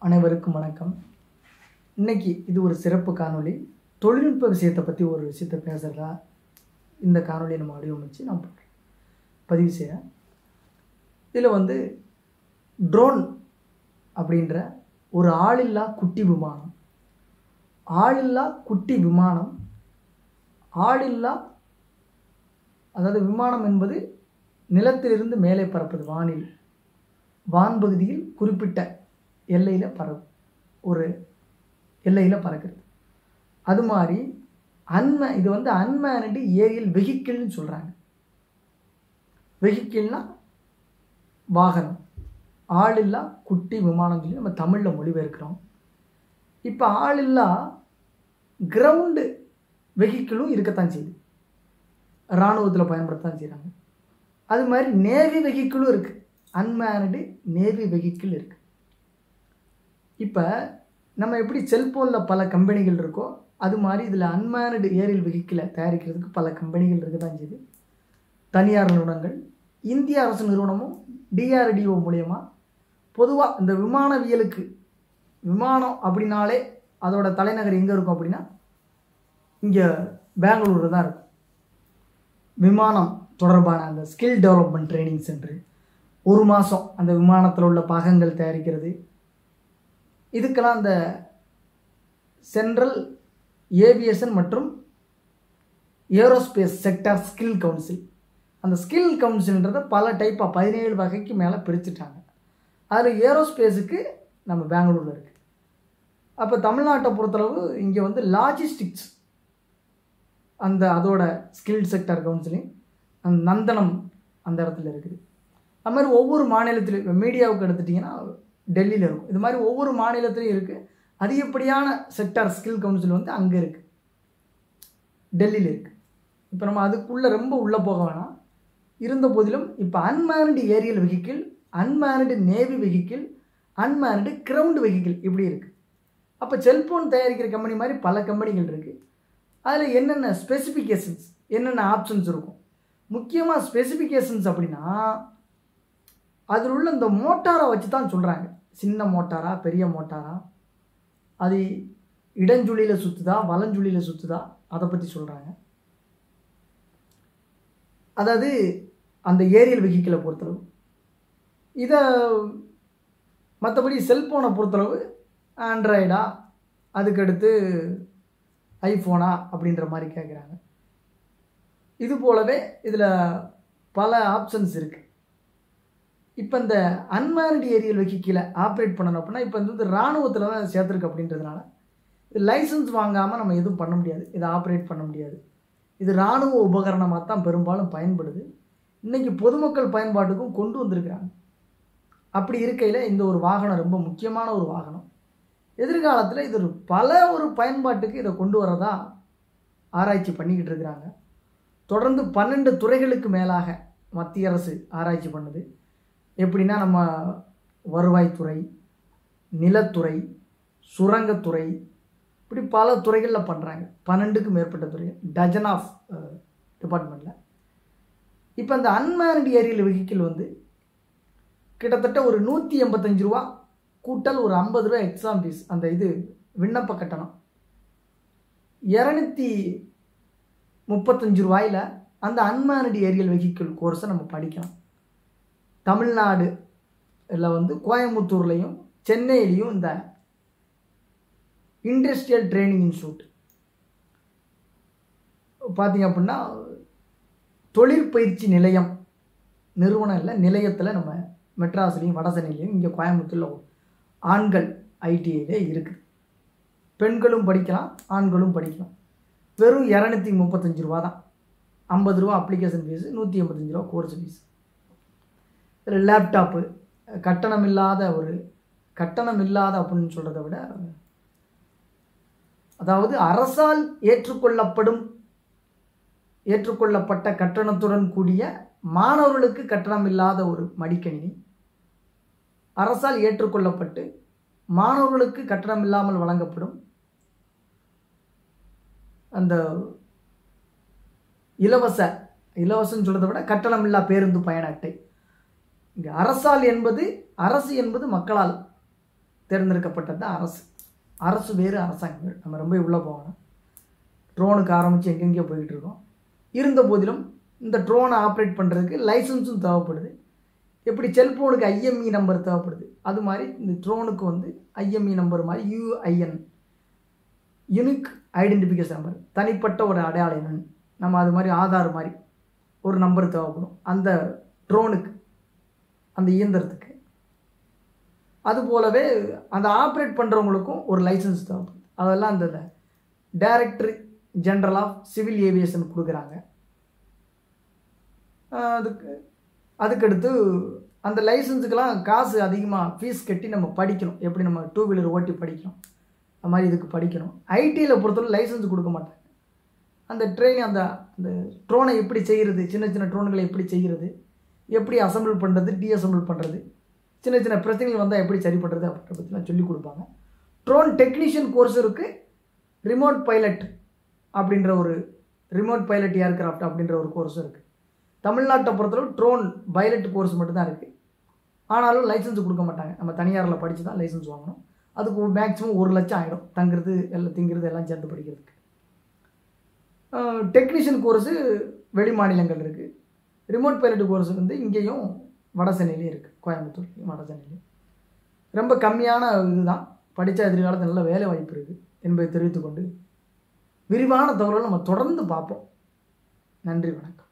அனைவருக்கும் வணக்கம் இன்னைக்கு இது ஒரு சிறப்பு காணொளி தொழில்நுட்ப விஷயத்தை பற்றி ஒரு விஷயத்தை பேசுகிறதா இந்த காணொளியை நம்ம வடிவமைச்சு நான் போடுறேன் பதிவு செய்கிறேன் இதில் வந்து ட்ரோன் அப்படின்ற ஒரு ஆளில்லா குட்டி விமானம் ஆளில்லா குட்டி விமானம் ஆளில்லா அதாவது விமானம் என்பது நிலத்திலிருந்து மேலே பறப்பது வானில் வான்பகுதியில் குறிப்பிட்ட எல்லையில் பறவு ஒரு எல்லையில் பறக்கிறது அது மாதிரி அன்ம இது வந்து அன்மேனடு ஏரியல் வெஹிக்கிள்னு சொல்கிறாங்க வெஹிக்கிள்னா வாகனம் ஆளில்லா குட்டி விமானம் சொல்லி நம்ம தமிழில் மொழிபெயர்க்கிறோம் இப்போ ஆளில்லா கிரவுண்டு வெஹிக்கிளும் இருக்கத்தான் செய்யுது இராணுவத்தில் பயன்படுத்தத்தான் செய்கிறாங்க அது மாதிரி நேவி வெஹிக்கிளும் இருக்குது அன்மேனடு நேவி வெஹிக்கிள் இருக்குது இப்போ நம்ம எப்படி செல்ஃபோனில் பல கம்பெனிகள் இருக்கோ அது மாதிரி இதில் அன்மேனடு ஏரியல் வெஹிக்கிளை தயாரிக்கிறதுக்கு பல கம்பெனிகள் இருக்க தான் செய்யுது தனியார் நிறுவனங்கள் இந்திய அரசு நிறுவனமும் டிஆர்டிஓ மூலயமா பொதுவாக இந்த விமானவியலுக்கு விமானம் அப்படின்னாலே அதோட தலைநகர் எங்கே இருக்கும் அப்படின்னா இங்கே பெங்களூரில் தான் இருக்கும் விமானம் தொடர்பான அந்த ஸ்கில் டெவலப்மெண்ட் ட்ரைனிங் சென்டர் ஒரு மாதம் அந்த விமானத்தில் உள்ள பாகங்கள் தயாரிக்கிறது இதுக்கெல்லாம் அந்த சென்ட்ரல் ஏவியேஷன் மற்றும் ஏரோஸ்பேஸ் செக்டார் ஸ்கில் கவுன்சில் அந்த ஸ்கில் கவுன்சில்ன்றதை பல டைப்பாக பதினேழு வகைக்கு மேலே பிரிச்சுட்டாங்க அதில் ஏரோஸ்பேஸுக்கு நம்ம பெங்களூரில் இருக்குது அப்போ தமிழ்நாட்டை பொறுத்தளவு இங்கே வந்து லாஜிஸ்டிக்ஸ் அந்த அதோட ஸ்கில் செக்டார் கவுன்சிலிங் அந்த நந்தனம் அந்த இடத்துல இருக்குது அது மாதிரி ஒவ்வொரு மாநிலத்திலையும் மீடியாவுக்கு எடுத்துட்டிங்கன்னா டெல்லியில் இருக்கும் இது மாதிரி ஒவ்வொரு மாநிலத்திலையும் இருக்குது அதிகப்படியான செக்டார் ஸ்கில் கவுன்சில் வந்து அங்கே இருக்குது டெல்லியில் இருக்குது இப்போ நம்ம அதுக்குள்ளே ரொம்ப உள்ளே போக வேணாம் இருந்த போதிலும் இப்போ unmanned aerial vehicle unmanned navy vehicle unmanned ground vehicle இப்படி இருக்குது அப்போ செல்ஃபோன் தயாரிக்கிற கம்பெனி மாதிரி பல கம்பெனிகள் இருக்குது அதில் என்னென்ன ஸ்பெசிஃபிகேஷன்ஸ் என்னென்ன ஆப்ஷன்ஸ் இருக்கும் முக்கியமாக ஸ்பெசிஃபிகேஷன்ஸ் அப்படின்னா அதில் உள்ள இந்த மோட்டாரை வச்சு தான் சொல்கிறாங்க சின்ன மோட்டாரா பெரிய மோட்டாரா அது இடஞ்சுழியில் சுற்றுதா வலஞ்சுழியில் சுற்றுதா அதை பற்றி சொல்கிறாங்க அதாவது அந்த ஏரியல் வெஹிக்கிளை பொறுத்தளவு இதை மற்றபடி செல்ஃபோனை பொறுத்தளவு ஆண்ட்ராய்டா அதுக்கடுத்து ஐஃபோனா அப்படின்ற மாதிரி கேட்குறாங்க இது போலவே இதில் பல ஆப்ஷன்ஸ் இருக்குது இப்போ இந்த அன்மேரிட் ஏரியல் வெஹிக்கிளை ஆப்ரேட் பண்ணணும் அப்படின்னா இப்போ வந்து இராணுவத்தில் தான் சேர்த்துருக்கு அப்படின்றதுனால இது லைசன்ஸ் வாங்காமல் நம்ம எதுவும் பண்ண முடியாது இதை ஆப்ரேட் பண்ண முடியாது இது இராணுவ உபகரணமாக தான் பெரும்பாலும் பயன்படுது இன்றைக்கி பொதுமக்கள் பயன்பாட்டுக்கும் கொண்டு வந்திருக்கிறாங்க அப்படி இருக்கையில் இந்த ஒரு வாகனம் ரொம்ப முக்கியமான ஒரு வாகனம் எதிர்காலத்தில் இது ஒரு பல ஒரு பயன்பாட்டுக்கு இதை கொண்டு வரதா ஆராய்ச்சி பண்ணிக்கிட்டு இருக்கிறாங்க தொடர்ந்து பன்னெண்டு துறைகளுக்கு மேலாக மத்திய அரசு ஆராய்ச்சி பண்ணுது எப்படின்னா நம்ம வருவாய்த்துறை நிலத்துறை சுரங்கத்துறை இப்படி பல துறைகளில் பண்ணுறாங்க பன்னெண்டுக்கு மேற்பட்ட துறை டஜன் ஆஃப் டிபார்ட்மெண்ட்டில் இப்போ அந்த அன்மேனட் ஏரியல் வெஹிக்கிள் வந்து கிட்டத்தட்ட ஒரு நூற்றி எண்பத்தஞ்சு ரூபா கூட்டல் ஒரு ஐம்பது ரூபா எக்ஸாம் ஃபீஸ் அந்த இது விண்ணப்ப கட்டணம் இரநூத்தி முப்பத்தஞ்சு ரூபாயில் அந்த அன்மேனட் ஏரியல் வெஹிக்கிள் கோர்ஸை நம்ம படிக்கலாம் தமிழ்நாடு இல்லை வந்து கோயம்புத்தூர்லேயும் சென்னையிலையும் இந்த இண்டஸ்ட்ரியல் ட்ரைனிங் இன்ஸ்டியூட் பார்த்தீங்க அப்படின்னா தொழிற்பயிற்சி நிலையம் நிறுவனம் இல்லை நிலையத்தில் நம்ம மெட்ராஸ்லேயும் வடசென்னையிலையும் இங்கே கோயம்புத்தூரில் ஆண்கள் ஐடிஐலே இருக்குது பெண்களும் படிக்கலாம் ஆண்களும் படிக்கலாம் வெறும் இரநூத்தி முப்பத்தஞ்சு ரூபா தான் ஐம்பது ரூபா அப்ளிகேஷன் ஃபீஸு நூற்றி எண்பத்தஞ்சு ரூபா கோர்ஸ் ஃபீஸ் இதில் லேப்டாப்பு கட்டணம் இல்லாத ஒரு கட்டணம் இல்லாத அப்படின்னு சொல்கிறத விட அதாவது அரசால் ஏற்றுக்கொள்ளப்படும் ஏற்றுக்கொள்ளப்பட்ட கட்டணத்துடன் கூடிய மாணவர்களுக்கு கட்டணம் இல்லாத ஒரு மடிக்கணினி அரசால் ஏற்றுக்கொள்ளப்பட்டு மாணவர்களுக்கு கட்டணம் இல்லாமல் வழங்கப்படும் அந்த இலவச இலவசம் சொல்றதை விட கட்டணமில்லா பேருந்து பயண அட்டை இங்கே அரசால் என்பது அரசு என்பது மக்களால் தேர்ந்தெடுக்கப்பட்டது தான் அரசு அரசு வேறு அரசாங்கம் வேறு நம்ம ரொம்ப உள்ளே போகணும் ட்ரோனுக்கு ஆரம்பித்து எங்கெங்கேயோ போய்கிட்டு இருக்கோம் இருந்த போதிலும் இந்த ட்ரோனை ஆப்ரேட் பண்ணுறதுக்கு லைசன்ஸும் தேவைப்படுது எப்படி செல்ஃபோனுக்கு ஐஎம்இ நம்பர் தேவைப்படுது அது மாதிரி இந்த ட்ரோனுக்கு வந்து ஐஎம்இ நம்பர் மாதிரி யூஐஎன் யூனிக் ஐடென்டிஃபிகேஷன் நம்பர் தனிப்பட்ட ஒரு அடையாள எண் நம்ம அது மாதிரி ஆதார் மாதிரி ஒரு நம்பர் தேவைப்படும் அந்த ட்ரோனுக்கு அந்த இயந்திரத்துக்கு அது போலவே அந்த ஆப்ரேட் பண்ணுறவங்களுக்கும் ஒரு லைசன்ஸ் தேவைப்படுது அதெல்லாம் அந்த director general of civil aviation கொடுக்குறாங்க ஆஹ் அதுக்கு அதுக்கடுத்து அந்த லைசன்ஸுக்கெல்லாம் காசு அதிகமாக ஃபீஸ் கட்டி நம்ம படிக்கணும் எப்படி நம்ம டூ வீலர் ஓட்டி படிக்கணும் அது மாதிரி இதுக்கு படிக்கணும் ஐடியில் பொறுத்தவரை லைசன்ஸ் கொடுக்க மாட்டாங்க அந்த ட்ரெயின் அந்த அந்த ட்ரோனை எப்படி செய்கிறது சின்ன சின்ன ட்ரோன்களை எப்படி செய்கிறது எப்படி அசம்பிள் பண்ணுறது டீஅசம்பிள் பண்ணுறது சின்ன சின்ன பிரச்சனைகள் வந்தால் எப்படி சரி பண்ணுறது அப்படின்ற பற்றிலாம் சொல்லிக் கொடுப்பாங்க ட்ரோன் டெக்னீஷியன் கோர்ஸ் இருக்குது ரிமோட் பைலட் அப்படின்ற ஒரு ரிமோட் பைலட் ஏர்கிராஃப்ட் அப்படின்ற ஒரு கோர்ஸும் இருக்குது தமிழ்நாட்டை பொறுத்தளவு ட்ரோன் பைலட் கோர்ஸ் மட்டும்தான் இருக்குது ஆனாலும் லைசன்ஸ் கொடுக்க மாட்டாங்க நம்ம தனியாரில் படித்து தான் லைசன்ஸ் வாங்கணும் அதுக்கு மேக்ஸிமம் ஒரு லட்சம் ஆகிடும் தங்குறது எல்லாம் திங்கிறது எல்லாம் சேர்ந்து படிக்கிறதுக்கு டெக்னீஷியன் கோர்ஸு வெளி மாநிலங்கள் இருக்குது ரிமோட் பைலட் கோர்ஸ் வந்து இங்கேயும் வட சென்னையிலையும் இருக்குது கோயம்புத்தூர்லையும் வட சென்னையிலையும் ரொம்ப கம்மியான இதுதான் படித்தா எதிர்காலத்தில் நல்ல வேலை வாய்ப்பு இருக்குது என்பதை தெரிவித்துக்கொண்டு விரிவான தகவல்களை நம்ம தொடர்ந்து பார்ப்போம் நன்றி வணக்கம்